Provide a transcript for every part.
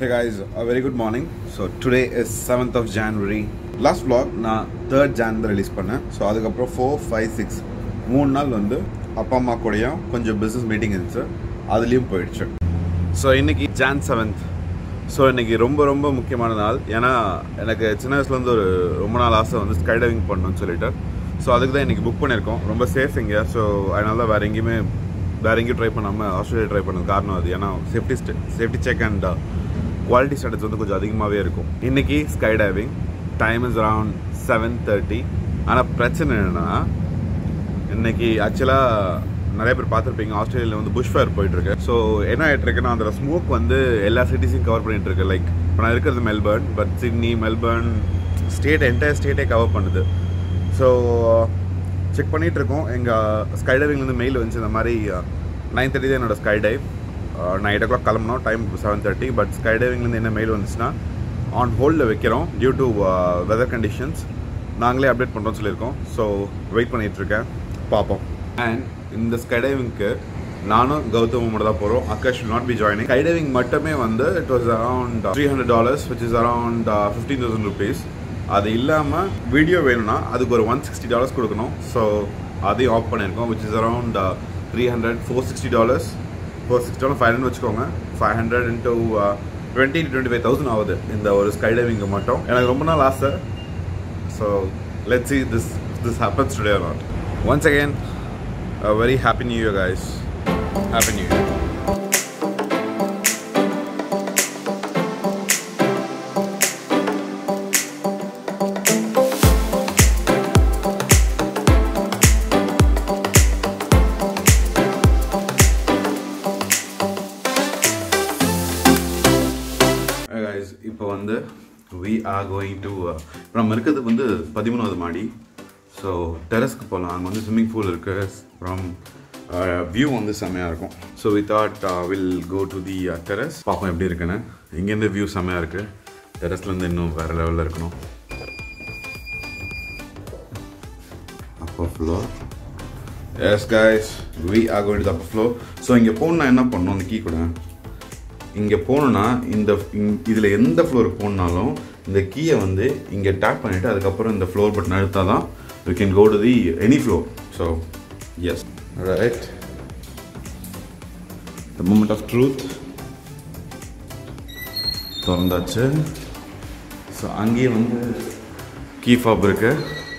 Hey guys, a very good morning. So today is 7th of January. Last vlog நான் third Jan தான் release பண்ணேன் so அதுக்கப்புறம் four five six மூணு நாள் வந்து அப்பா அம்மா கூடயும் கொஞ்சம் பிஸ்னஸ் மீட்டிங் இருந்துச்சு அதுலேயும் போயிடுச்சு ஸோ இன்னைக்கு ஜான் செவன்த் ஸோ இன்னைக்கு ரொம்ப ரொம்ப முக்கியமான நாள் ஏன்னா எனக்கு சின்ன வயசுலேருந்து ஒரு ரொம்ப நாள் ஆசை வந்து ஸ்கை டைவிங் பண்ணணும்னு சொல்லிட்டு ஸோ அதுக்கு தான் இன்றைக்கி புக் பண்ணியிருக்கோம் ரொம்ப சேஃப் இங்கே ஸோ அதனால தான் வேறு எங்கேயுமே வேறு எங்கேயும் ட்ரை பண்ணாமல் ஆஸ்திரேலியா ட்ரை பண்ணது காரணம் அது ஏன்னா safety safety check and quality standards வந்து கொஞ்சம் அதிகமாகவே இருக்கும் இன்றைக்கி sky diving time is around seven thirty ஆனால் பிரச்சனை என்னென்னா இன்னைக்கு ஆக்சுவலாக நிறைய பேர் பார்த்துருப்பீங்க ஆஸ்திரேலியாவில் வந்து புஷ் ஃபயர் போயிட்டுருக்கு ஸோ என்ன ஆகிட்டு இருக்குன்னா அந்த ஸ்மோக் வந்து எல்லா சிட்டிஸையும் கவர் பண்ணிட்டு இருக்கு லைக் இப்போ நான் இருக்கிறது Melbourne but Sydney Melbourne state entire ஸ்டேட்டே கவர் பண்ணுது ஸோ செக் பண்ணிகிட்டு இருக்கோம் எங்கள் ஸ்கை டைவிங்லேருந்து மெயில் வந்துச்சு இந்த மாதிரி நைன் தேர்ட்டி தான் என்னோட ஸ்கை டைவ் நான் எயிட் ஓ கிளாக் கிளம்பணும் time seven thirty but sky டைவிங்லேருந்து என்ன மெயில் வந்துச்சுன்னா ஆன் ஹோல்டில் வைக்கிறோம் டியூ டு வெதர் கண்டிஷன்ஸ் நாங்களே அப்டேட் பண்ணுறோம்னு சொல்லியிருக்கோம் ஸோ வெயிட் பண்ணிகிட்ருக்கேன் பார்ப்போம் அண்ட் இந்த ஸ்கை டைவிங்க்கு நானும் கௌதமும் மட்டும் தான் போகிறோம் அக்கா should not be joining sky diving மட்டுமே வந்து it was around three hundred dollars which is around fifteen thousand rupees அது இல்லாமல் வீடியோ வேணும்னா அதுக்கு ஒரு ஒன் சிக்ஸ்டி டாலர்ஸ் கொடுக்கணும் ஸோ அதையும் ஆஃப் பண்ணியிருக்கோம் which is around three hundred four sixty dollars four sixty dollar five hundred வச்சுக்கோங்க five hundred into twenty two twenty five thousand ஆகுது இந்த ஒரு ஸ்கை டைவிங்கு மட்டும் எனக்கு ரொம்ப நாள் ஆசை so let see this this happens today not once again very happy new year guys happy new year guys இப்போ வந்து வி ஆர் கோயிங் டு நம்ம இருக்கிறது வந்து பதிமூணாவது மாடி ஸோ டெரஸ்க்கு போகலாம் அங்கே வந்து ஸ்விம்மிங் பூல் இருக்கு அப்புறம் வியூ வந்து செம்மையாக இருக்கும் so we thought will go to the terrace பார்ப்போம் எப்படி இருக்குன்னு இங்கேருந்து வியூ செம்மையாக இருக்குது டெரஸ்லேருந்து இன்னும் வேறு லெவலில் இருக்கணும் அப்போ floor yes guys we are going to upper floor so இங்கே போகணுன்னா என்ன பண்ணணும் அந்த கீ கூட இங்கே போகணுன்னா இந்த இதில் எந்த ஃப்ளோருக்கு போகணுனாலும் இந்த கீயை வந்து இங்கே டேப் பண்ணிவிட்டு அதுக்கப்புறம் இந்த ஃப்ளோர் பட்டன் அழுத்தா தான் you can go to the any floor so yes right the moment of truth திறந்தாச்சு ஸோ அங்கேயே வந்து கீ ஃபாப் இருக்கு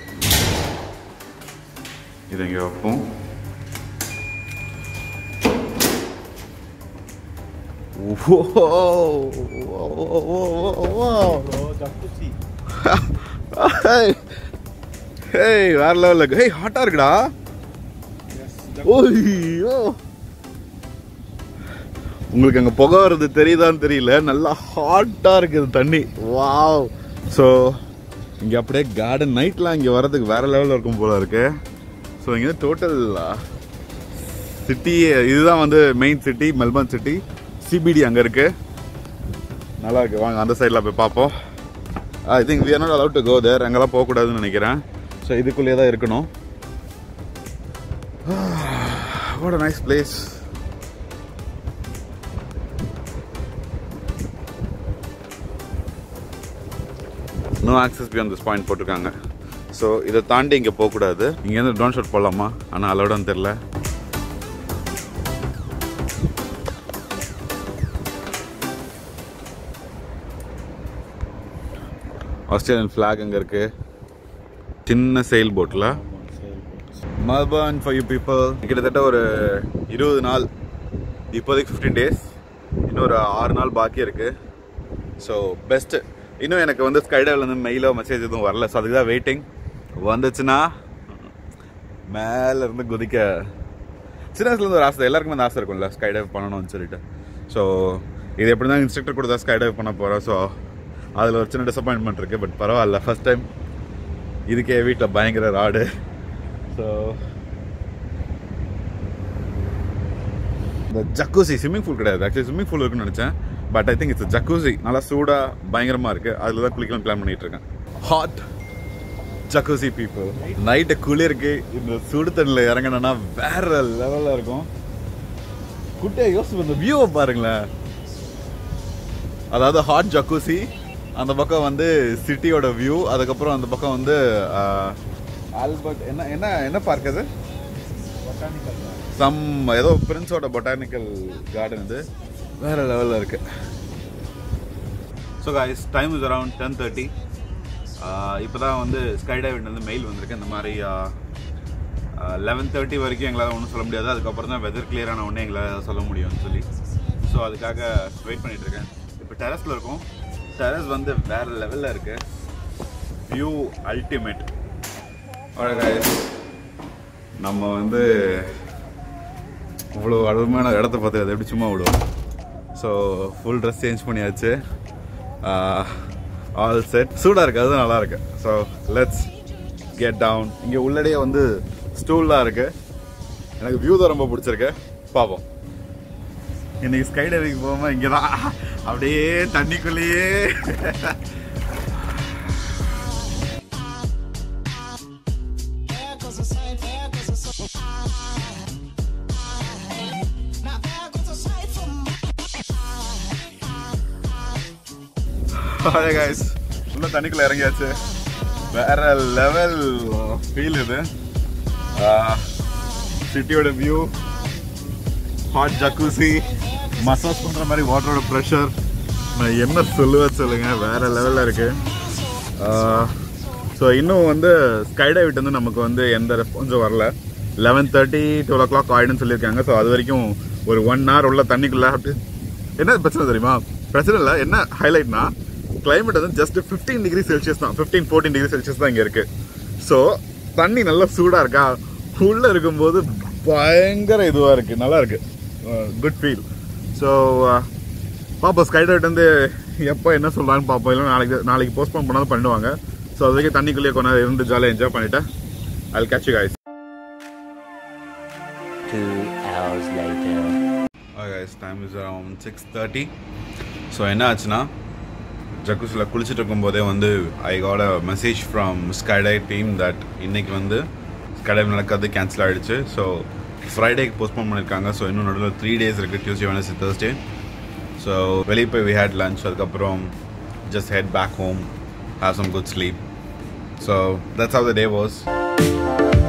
இதை இங்கே வைப்போம் Whoa! Whoa! Whoa! Whoa! hey! Hey! வேற லெவலில் ஹே ஹாட்டாக இருக்குடா ஓய்யோ உங்களுக்கு அங்கே புகை வர்றது தெரியுதான்னு தெரியல நல்லா ஹாட்டாக இருக்குது தண்ணி வாவ் ஸோ இங்கே அப்படியே கார்டன் நைட்லாம் இங்கே வர்றதுக்கு வேற லெவலில் இருக்கும் போல இருக்கு ஸோ இங்கே டோட்டல் சிட்டி இதுதான் வந்து main city Melbourne city CBD அங்கே இருக்கு நல்லா இருக்கு வாங்க அந்த சைடில் போய் பார்ப்போம் I think we are not allowed to go there அங்கெல்லாம் போகக்கூடாதுன்னு நினைக்கிறேன் ஸோ இதுக்குள்ளேயே தான் இருக்கணும் what a nice place no access beyond this point போட்டிருக்காங்க ஸோ இதை தாண்டி இங்கே போகக்கூடாது இங்கேருந்து ட்ரோன் ஷாட் போடலாமா ஆனால் அலோடான்னு தெரில ஆஸ்திரேலியன் ஃப்ளாக் அங்கே இருக்கு சின்ன செயில் போட்டில் மல்பர்ன் ஃபார் யூ பீப்புள் கிட்டத்தட்ட ஒரு இருபது நாள் இப்போதைக்கு ஃபிஃப்டீன் டேஸ் இன்னும் ஒரு ஆறு நாள் பாக்கி இருக்கு ஸோ பெஸ்ட்டு இன்னும் எனக்கு வந்து ஸ்கைடைவ்லேருந்து மெயிலோ மெசேஜ் எதுவும் வரல ஸோ அதுக்கு தான் வெயிட்டிங் வந்துச்சுன்னா மேலே இருந்து குதிக்க சின்ன வயசுலேருந்து ஒரு ஆசை எல்லாருக்குமே அந்த ஆசை இருக்கும்ல ஸ்கைடைவ் பண்ணணும்னு சொல்லிட்டு ஸோ இது எப்படி தான் இன்ஸ்ட்ரக்டர் கூட தான் ஸ்கைடைவ் பண்ண போகிறோம் ஸோ அதில் ஒரு சின்ன டிசப்பாயின்மெண்ட் இருக்குது பட் பரவாயில்ல ஃபஸ்ட் டைம் இதுக்கே வீட்டில் பயங்கர ராடு ஸோ இந்த ஜக்கூசி ஸ்விம்மிங் பூல் கிடையாது ஆக்சுவலி ஸ்விம்மிங் பூல் இருக்குன்னு நினச்சேன் but I think it's jacuzzi நல்லா சூடாக பயங்கரமாக இருக்குது அதில் தான் குளிக்கலாம் பிளான் பண்ணிட்டு இருக்கேன் ஹாட் ஜக்கூசி பீப்புள் நைட்டு குளிருக்கு இந்த சுடு தண்ணியில் இறங்கினா வேற லெவலில் இருக்கும் குட்டியா யோசிச்சு இந்த வியூவை பாருங்களேன் அதாவது ஹாட் ஜக்கூசி அந்த பக்கம் வந்து சிட்டியோட வியூ அதுக்கப்புறம் அந்த பக்கம் வந்து ஆல்பர்ட் என்ன என்ன என்ன பார்க் அது சம் ஏதோ பிரின்ஸோட பொட்டானிக்கல் கார்டன் இது வேற லெவலில் இருக்கு so guys time is around ten thirty இப்போ தான் வந்து ஸ்கை டைவிட்லேருந்து மெயில் வந்திருக்கு இந்த மாதிரி லெவன் தேர்ட்டி வரைக்கும் எங்களால் ஒன்றும் சொல்ல முடியாது அதுக்கப்புறம் தான் வெதர் கிளியரான உடனே எங்களால் சொல்ல முடியும்னு சொல்லி ஸோ அதுக்காக வெயிட் பண்ணிட்டு இருக்கேன் இப்போ டெரஸில் இருக்கும் டெரஸ் வந்து வேற லெவலில் இருக்கு வியூ அல்டிமேட் நம்ம வந்து இவ்வளோ அருமையான இடத்த பார்த்து அதை எப்படி சும்மா விடுவோம் ஸோ ஃபுல் ட்ரெஸ் சேஞ்ச் பண்ணியாச்சு ஆல் செட் சூடாக இருக்குது அது நல்லா இருக்கு ஸோ லெட்ஸ் கெட் டவுன் இங்கே உள்ளடையே வந்து ஸ்டூல்லாம் இருக்கு எனக்கு வியூ தான் ரொம்ப பிடிச்சிருக்கு பார்ப்போம் இன்னைக்கு ஸ்கை டைவிங் போகாமல் இங்கே தான் அப்படியே தண்ணிக்குள்ளேயே ஹாய் கைஸ் உள்ள தண்ணிக்குள்ள இறங்கியாச்சு வேற லெவல் ஃபீல் இது சிட்டியோட வியூ ஹாட் ஜக்கூசி மசாஜ் பண்ற மாதிரி வாட்டரோட ப்ரெஷர் நான் என்ன சொல்லுவேன் சொல்லுங்க வேற லெவலில் இருக்கு ஸோ இன்னும் வந்து ஸ்கை டைவிட் வந்து நமக்கு வந்து எந்த ரெஸ்பான்ஸும் வரல eleven thirty twelve o'clock ஆயிடுன்னு சொல்லியிருக்காங்க ஸோ அது வரைக்கும் ஒரு ஒன் ஹவர் உள்ள தண்ணிக்குள்ள அப்படி என்ன பிரச்சனை தெரியுமா பிரச்சனை இல்லை என்ன ஹைலைட்னா கிளைமேட் வந்து ஜஸ்ட் ஃபிஃப்டீன் டிகிரி செல்சியஸ் தான் ஃபிஃப்டீன் ஃபோர்டீன் டிகிரி செல்சியஸ் தான் இங்கே இருக்கு ஸோ தண்ணி நல்லா சூடாக இருக்கா உள்ளே இருக்கும்போது பயங்கர இதுவாக இருக்கு நல்லா இருக்கு குட் ஃபீல் ஸோ பார்ப்போம் ஸ்கை ரைட் வந்து எப்போ என்ன சொல்கிறான்னு பார்ப்போம் இல்லை நாளைக்கு நாளைக்கு போஸ்ட்போன் பண்ணாலும் பண்ணிடுவாங்க ஸோ அது வரைக்கும் தண்ணிக்குள்ளேயே கொஞ்ச நேரம் இருந்து ஜாலியாக என்ஜாய் பண்ணிவிட்டு I catch you guys Two hours later. guys time is around six thirty so என்ன ஆச்சுன்னா ஜக்கூஸில் குளிச்சுட்டு இருக்கும்போதே வந்து I got a message from skydive team that இன்னைக்கு வந்து ஸ்கைடைவ் நடக்காது கேன்சல் ஆகிடுச்சு ஸோ ஃப்ரைடேக்கு போஸ்ட்போன் பண்ணியிருக்காங்க ஸோ இன்னும் நடுவில் த்ரீ டேஸ் இருக்குது டியூஸ்டே வெனஸ்டே தேர்ஸ்டே ஸோ வெளியே போய் வி ஹேட் லஞ்ச் அதுக்கப்புறம் just head back home have some good sleep so that's how the day was